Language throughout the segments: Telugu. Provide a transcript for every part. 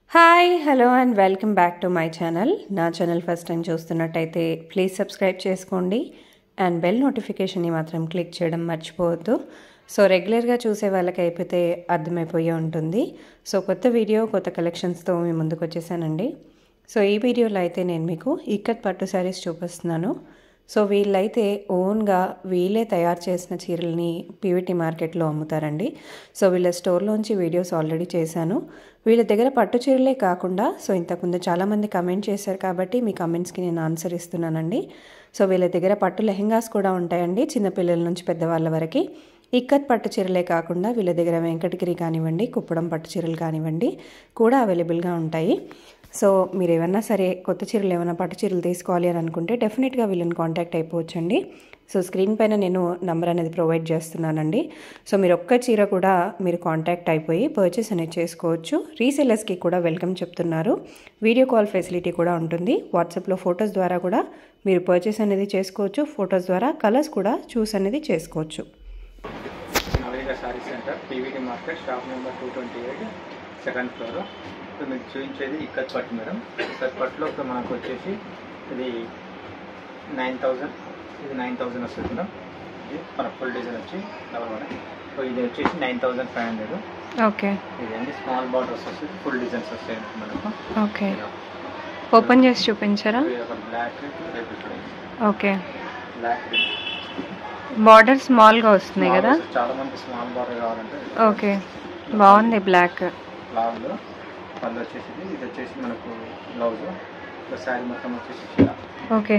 Hi hello and welcome back to my channel నా ఛానల్ ఫస్ట్ టైం చూస్తున్నట్టయితే ప్లీజ్ సబ్స్క్రైబ్ చేసుకోండి అండ్ బెల్ నోటిఫికేషన్ని మాత్రం క్లిక్ చేయడం మర్చిపోవద్దు సో రెగ్యులర్గా చూసే వాళ్ళకి అయిపోతే అర్థమైపోయే ఉంటుంది సో కొత్త వీడియో కొత్త కలెక్షన్స్తో మీ ముందుకు వచ్చేసానండి సో ఈ వీడియోలో అయితే నేను మీకు ఇక్కత్ పట్టు శారీస్ చూపిస్తున్నాను సో వీళ్ళైతే ఓన్గా వీళ్ళే తయారు చేసిన చీరల్ని పీవీటీ మార్కెట్లో అమ్ముతారండి సో వీళ్ళ స్టోర్లోంచి వీడియోస్ ఆల్రెడీ చేశాను వీళ్ళ దగ్గర పట్టు చీరలే కాకుండా సో ఇంతకుముందు చాలామంది కమెంట్ చేశారు కాబట్టి మీ కమెంట్స్కి నేను ఆన్సర్ ఇస్తున్నానండి సో వీళ్ళ దగ్గర పట్టు లెహెంగాస్ కూడా ఉంటాయండి చిన్నపిల్లల నుంచి పెద్దవాళ్ళ వరకు ఇక్కత్ పట్టు చీరలే కాకుండా వీళ్ళ దగ్గర వెంకటగిరి కానివ్వండి కుప్పడం పట్టు చీరలు కానివ్వండి కూడా అవైలబుల్గా ఉంటాయి సో మీరు ఏమన్నా సరే కొత్త చీరలు ఏమైనా పట్టు చీరలు తీసుకోవాలి అని అనుకుంటే డెఫినెట్గా వీళ్ళని కాంటాక్ట్ అయిపోవచ్చండి సో స్క్రీన్ పైన నేను నంబర్ అనేది ప్రొవైడ్ చేస్తున్నానండి సో మీరు ఒక్క చీర కూడా మీరు కాంటాక్ట్ అయిపోయి పర్చేస్ అనేది చేసుకోవచ్చు రీసెలర్స్కి కూడా వెల్కమ్ చెప్తున్నారు వీడియో కాల్ ఫెసిలిటీ కూడా ఉంటుంది వాట్సాప్లో ఫొటోస్ ద్వారా కూడా మీరు పర్చేస్ అనేది చేసుకోవచ్చు ఫొటోస్ ద్వారా కలర్స్ కూడా చూస్ అనేది చేసుకోవచ్చు Naveena sari centre PVT market shop number two twenty eight second floor ఇప్పుడు మీకు చూపించేది ఇక్కత్ పట్టు మేడం ఇక్కత్ పట్టులో ఇప్పుడు మనకు వచ్చేసి ఇది నైన్ థౌజండ్ ఇది నైన్ థౌజండ్ వస్తుంది మేడం ఇది మన ఫుల్ డిజైన్ వచ్చి డబల్ మేడం సో ఇది వచ్చేసి nine thousand five hundred okay ఇది అండి స్మాల్ బార్డర్స్ వస్తుంది ఫుల్ డిజైన్స్ వస్తాయి మనకు ఓకే ఓపెన్ చేసి చూపించారా ఇది ఒక బ్లాక్ రేపు ఓకే బ్లాక్ బార్డర్ స్మాల్గా వస్తున్నాయి కదా చాలా మంది స్మాల్ బార్డర్ కావాలంటే ఓకే బాగుంది బ్లాక్ లాంగ్ పళ్ళు వచ్చేసి ఇది. ఇది వచ్చేసి మనకు బ్లౌజ్ ఇంకా శారీ మొత్తం వచ్చేసి చీర ఓకే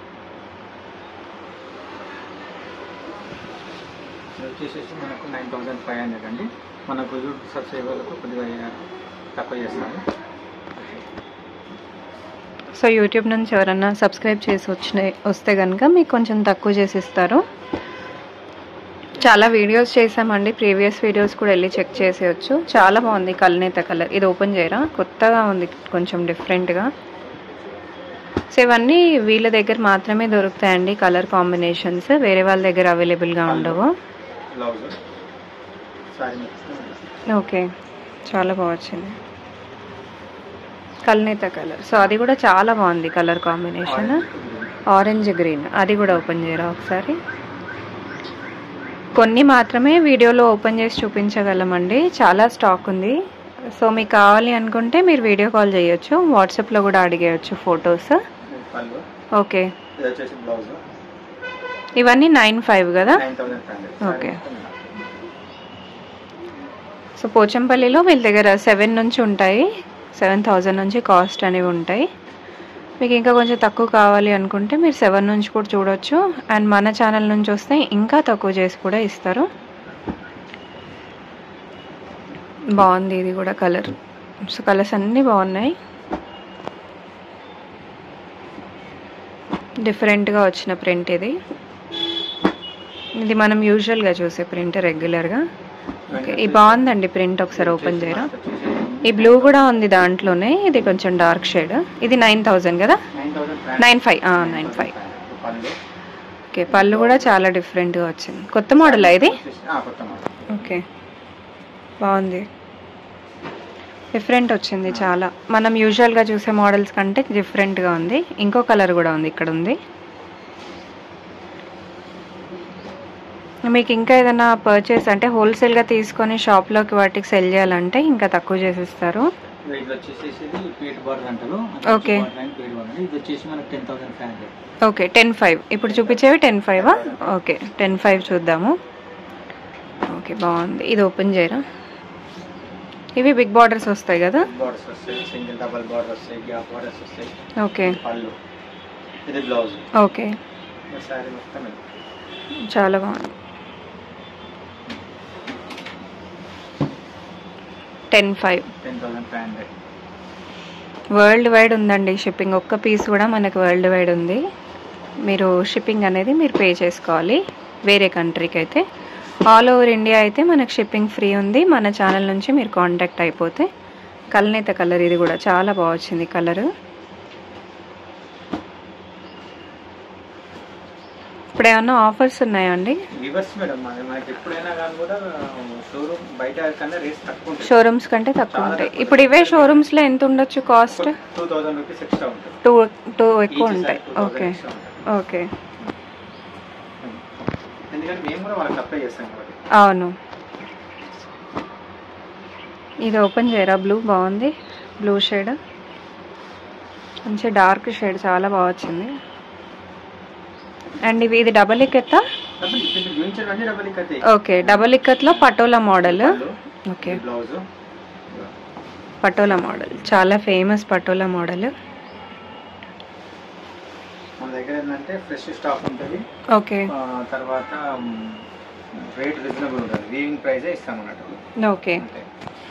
ఇది వచ్చేసేసి మనకు నైన్ థౌజండ్ ఫైవ్ హండ్రెడ్ అండి మనకు యూట్యూబ్ సబ్స్క్రైబర్లకు కొద్దిగా తక్కువ చేస్తాము సో యూట్యూబ్ నుంచి ఎవరన్నా సబ్స్క్రైబ్ చేసి వచ్చిన వస్తే కనుక మీకు కొంచెం తక్కువ చేసి ఇస్తారు చాలా వీడియోస్ చేసామండి ప్రీవియస్ వీడియోస్ కూడా వెళ్ళి చెక్ చేసేయచ్చు చాలా బాగుంది కల్నేత కలర్ ఇది ఓపెన్ చేయరా కొత్తగా ఉంది కొంచెం డిఫరెంట్గా సో ఇవన్నీ వీళ్ళ దగ్గర మాత్రమే దొరుకుతాయండి కలర్ కాంబినేషన్స్ వేరే వాళ్ళ దగ్గర అవైలబుల్గా ఉండవు బ్లౌజ్ శారీ మొత్తం ఓకే చాలా బాగా వచ్చింది కల్నేత కలర్ సో అది కూడా చాలా బాగుంది కలర్ కాంబినేషన్ ఆరెంజ్ గ్రీన్ అది కూడా ఓపెన్ చేయరా ఒకసారి కొన్ని మాత్రమే వీడియోలో ఓపెన్ చేసి చూపించగలమండి చాలా స్టాక్ ఉంది సో మీకు కావాలి అనుకుంటే మీరు వీడియో కాల్ చేయొచ్చు వాట్సాప్లో కూడా అడిగేయచ్చు ఫొటోస్ ఇది పళ్ళు ఓకే ఇది వచ్చేసి బ్లౌజ్ ఇవన్నీ నైన్ ఫైవ్ కదా nine thousand five hundred Okay. So పోచంపల్లిలో వీళ్ళ దగ్గర సెవెన్ నుంచి ఉంటాయి సెవెన్ థౌజండ్ నుంచి కాస్ట్ అనేవి ఉంటాయి మీకు ఇంకా కొంచెం తక్కువ కావాలి అనుకుంటే మీరు సెవెన్ నుంచి కూడా చూడొచ్చు అండ్ మన ఛానల్ నుంచి వస్తే ఇంకా తక్కువ చేసి కూడా ఇస్తారు బాగుంది ఇది కూడా కలర్ సో కలర్స్ అన్నీ బాగున్నాయి డిఫరెంట్గా వచ్చిన ప్రింట్ ఇది ఇది మనం యూజువల్గా చూసే ప్రింట్ రెగ్యులర్గా ఓకే ఇది బాగుందండి ప్రింట్ ఒకసారి ఓపెన్ చేయరా ఈ బ్లూ కూడా ఉంది దాంట్లోనే ఇది కొంచెం డార్క్ షేడ్ ఇది నైన్ థౌజండ్ కదా nine thousand nine five nine five పళ్ళు ఓకే పళ్ళు కూడా చాలా డిఫరెంట్గా వచ్చింది కొత్త మోడల్ ఇది వచ్చేసి- ఆ, కొత్త మోడల్ ఓకే బాగుంది డిఫరెంట్ వచ్చింది చాలా మనం యూజువల్గా చూసే మోడల్స్ కంటే డిఫరెంట్గా ఉంది ఇంకో కలర్ కూడా ఉంది ఇక్కడ ఉంది మీకు ఇంకా ఏదైనా పర్చేస్ అంటే హోల్సేల్గా తీసుకొని షాప్లోకి వాటికి సెల్ చేయాలంటే ఇంకా తక్కువ చేసిస్తారు ఇది వచ్చేసి ఇది పీట్ బార్డర్ అంటారు Okay. పీట్ బార్డర్ ఇది వచ్చేసి మనకు ten thousand five hundred okay ten five ఇప్పుడు చూపించేవి టెన్ ఫైవా ఓకే టెన్ ఫైవ్ చూద్దాము ఓకే బాగుంది ఇది ఓపెన్ చేయరా ఇవి బిగ్ బార్డర్స్ వస్తాయి కదా బార్డర్స్ వస్తాయి సింగిల్ డబల్ బార్డర్ వస్తాయి గ్యాప్ బార్డర్స్ వస్తాయి ఓకే పళ్ళు ఇది బ్లౌజ్ ఓకే శారీ మొత్తం ఇది. చాలా బాగుంది ten five ten thousand five hundred world wide ఉందండి షిప్పింగ్ ఒక్క పీస్ కూడా మనకు వరల్డ్ వైడ్ ఉంది మీరు షిప్పింగ్ అనేది మీరు పే చేసుకోవాలి వేరే కంట్రీకి అయితే ఆల్ ఓవర్ ఇండియా అయితే మనకు షిప్పింగ్ ఫ్రీ ఉంది మన ఛానల్ నుంచి మీరు కాంటాక్ట్ అయిపోతే కల్నేత కలర్ ఇది కూడా చాలా బాగా వచ్చింది కలరు ఇప్పుడు ఏమన్నా ఆఫర్స్ ఉన్నాయా అండి రివర్స్ మేడం మన- మనకి ఎప్పుడైనా కానీ కూడా షోరూమ్ బయట కన్నా రేస్ తక్కువ ఉంటుంది షోరూమ్స్ కంటే తక్కువ ఉంటాయి ఇప్పుడు ఇవే షోరూమ్స్లో ఎంత ఉండొచ్చు cost two thousand rupees extra ఉంటుంది టూ టూ ఎక్కువ Each ఉంటాయి side 2000 ఓకే extra ఉంటుంది. ఓకే ఎందుకంటే మేము కూడా వాళ్ళకి అప్లై చేస్తాం కాబట్టి అవును ఇది ఓపెన్ చేయరా బ్లూ బాగుంది బ్లూ షేడ్ మంచి డార్క్ షేడ్ చాలా బాగా వచ్చింది అండ్ ఇవి ఇది డబల్ ఇక్కత్తా డబ్బులు ఇప్పుడు చూపించడం డబ్బులు ఇక్కతే ఓకే డబల్ ఇక్కత్లో patola model okay blouse patola model చాలా ఫేమస్ పటోలా మోడల్ మన దగ్గర ఏంటంటే ఫ్రెష్ స్టాక్ ఉంటుంది ఓకే ఆ, తర్వాత రేట్ రీజనబుల్ ఉంటుంది వీవింగ్ ప్రైజే ఇస్తాం అన్నట్టు ఓకే అంతే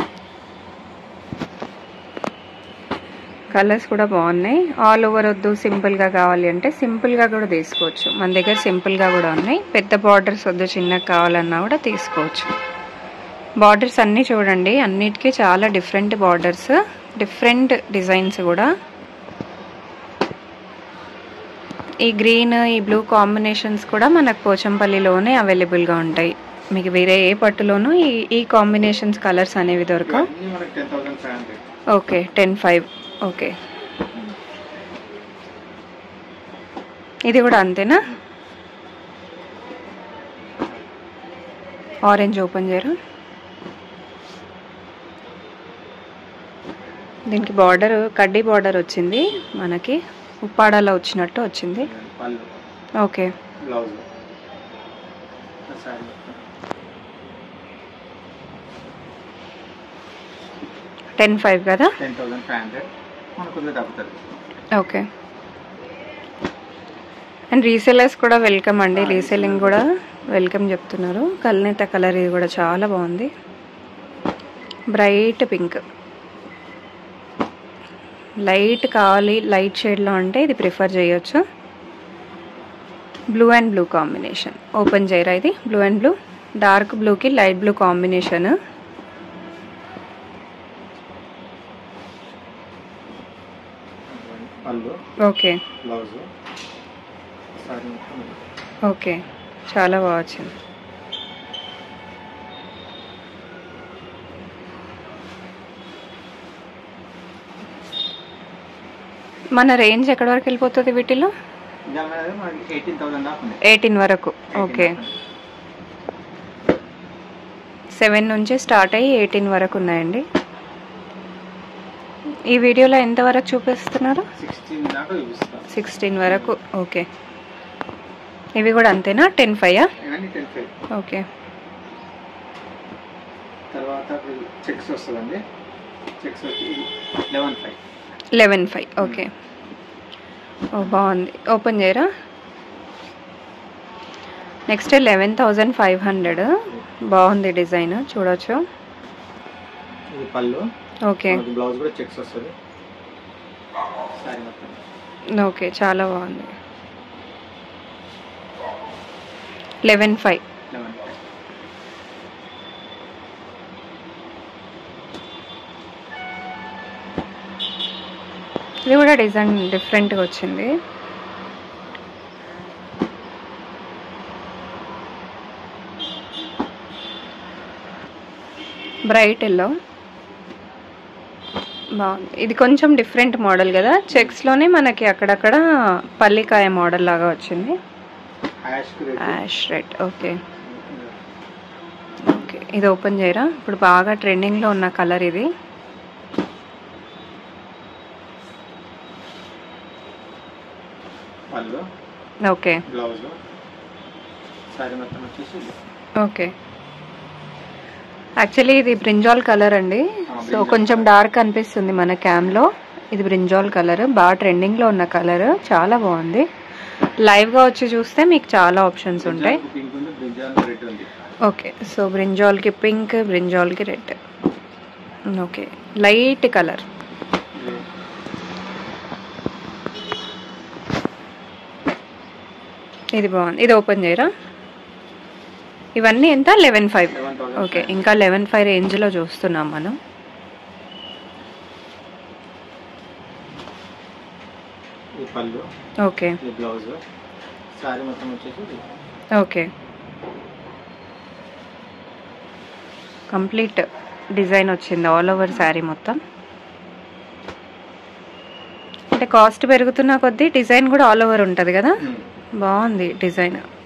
కలర్స్ కూడా బాగున్నాయి ఆల్ ఓవర్ వద్దు సింపుల్గా కావాలి అంటే సింపుల్గా కూడా తీసుకోవచ్చు మన దగ్గర సింపుల్గా కూడా ఉన్నాయి పెద్ద బార్డర్స్ వద్దు చిన్నగా కావాలన్నా కూడా తీసుకోవచ్చు బార్డర్స్ అన్నీ చూడండి అన్నిటికీ చాలా డిఫరెంట్ బార్డర్స్ డిఫరెంట్ డిజైన్స్ కూడా ఈ గ్రీన్ ఈ బ్లూ కాంబినేషన్స్ కూడా మనకు పోచంపల్లిలోనే అవైలబుల్గా ఉంటాయి మీకు వేరే ఏ పట్టులోనూ ఈ ఈ కాంబినేషన్స్ కలర్స్ అనేవి దొరకవు అన్నీ మనకి ten thousand five hundred okay ten five okay ఇది కూడా అంతేనా ఆరెంజ్ ఓపెన్ చేయరు దీనికి బార్డర్ కడ్డీ బార్డర్ వచ్చింది మనకి ఉప్పాడాలో వచ్చినట్టు వచ్చింది పళ్ళు okay blouse sari ten five కదా టెన్ థౌసండ్ ఫైవ్ హండ్రెడ్ మనకు కొద్దిగా తగ్గుతుంది ఓకే అండ్ రీసెలర్స్ కూడా వెల్కమ్ అండి రీసెల్లింగ్ కూడా వెల్కమ్ చెప్తున్నారు కల్నేత కలర్ ఇది కూడా చాలా బాగుంది బ్రైట్ పింక్ లైట్ కావాలి లైట్ షేడ్లో అంటే ఇది ప్రిఫర్ చేయొచ్చు blue and blue combination open చేయరా ఇది బ్లూ అండ్ బ్లూ డార్క్ బ్లూకి లైట్ బ్లూ కాంబినేషన్ పళ్ళు ఓకే బ్లౌజ్ సారీ మొత్తం ఓకే చాలా బాగా వచ్చింది మన రేంజ్ ఎక్కడి వరకు వెళ్ళిపోతుంది వీటిలో దాని మీద మనకి ఎయిటీన్ థౌసండ్ దాకా ఉంది ఎయిటీన్ వరకు ఓకే సెవెన్ నుంచి స్టార్ట్ అయ్యి ఎయిటీన్ వరకు ఉన్నాయండి ఈ వీడియోలో ఎంత వరకు చూపిస్తున్నారు సిక్స్టీన్ దాకా చూపిస్తాం సిక్స్టీన్ వరకు ఓకే ఇవి కూడా అంతేనా టెన్ ఫైవ్ ఇవన్నీ టెన్ ఫైవ్ ఓకే తర్వాత చెక్స్ వస్తుందండి చెక్స్ వచ్చి eleven five eleven five okay ఓ బాగుంది ఓపెన్ చేయరా next eleven thousand five hundred బాగుంది డిజైన్ చూడొచ్చు ఇది పళ్ళు ఓకే మనకి బ్లౌజ్ కూడా చెక్స్ వస్తుంది సారీ మొత్తం ఓకే చాలా బాగుంది లెవెన్ ఫైవ్ లెవెన్ ఫైవ్ ఇది కూడా డిజైన్ డిఫరెంట్గా వచ్చింది బ్రైట్ ఎల్లో బాగుంది ఇది కొంచెం డిఫరెంట్ మోడల్ కదా చెక్స్లోనే మనకి అక్కడక్కడ పల్లికాయ మోడల్ లాగా వచ్చింది ash ash red okay okay ఇది ఓపెన్ చేయరా ఇప్పుడు బాగా ట్రెండింగ్లో ఉన్న కలర్ ఇది పళ్ళు ఓకే బ్లౌజ్ సారీ మొత్తం వచ్చేసి ఓకే యాక్చువల్లీ ఇది బ్రింజాల్ కలర్ అండి సో బ్రింజాల్ కొంచెం డార్క్ అనిపిస్తుంది మన క్యామ్లో ఇది బ్రింజాల్ కలర్ బాగా ట్రెండింగ్లో ఉన్న కలర్ చాలా బాగుంది లైవ్గా వచ్చి చూస్తే మీకు చాలా ఆప్షన్స్ ఉంటాయి పింక్ ఉంది బ్రింజాల్ రెడ్ ఉంది ఓకే సో బ్రింజాల్కి పింక్ బ్రింజాల్కి రెడ్ ఓకే లైట్ కలర్ ఇది ఇది బాగుంది ఇది ఓపెన్ చేయరా ఇవన్నీ ఎంత లెవెన్ ఫైవ్ 11,500. ఓకే ఇంకా లెవెన్ ఫైవ్ రేంజ్లో చూస్తున్నాం మనం ఈ పళ్ళు ఓకే ఈ బ్లౌజ్ శారీ మొత్తం వచ్చేసి ఇది. ఓకే కంప్లీట్ డిజైన్ వచ్చింది ఆల్ ఓవర్ శారీ మొత్తం అంటే కాస్ట్ పెరుగుతున్న కొద్దీ డిజైన్ కూడా ఆల్ ఓవర్ ఉంటుంది కదా ఉమ్. బాగుంది డిజైన్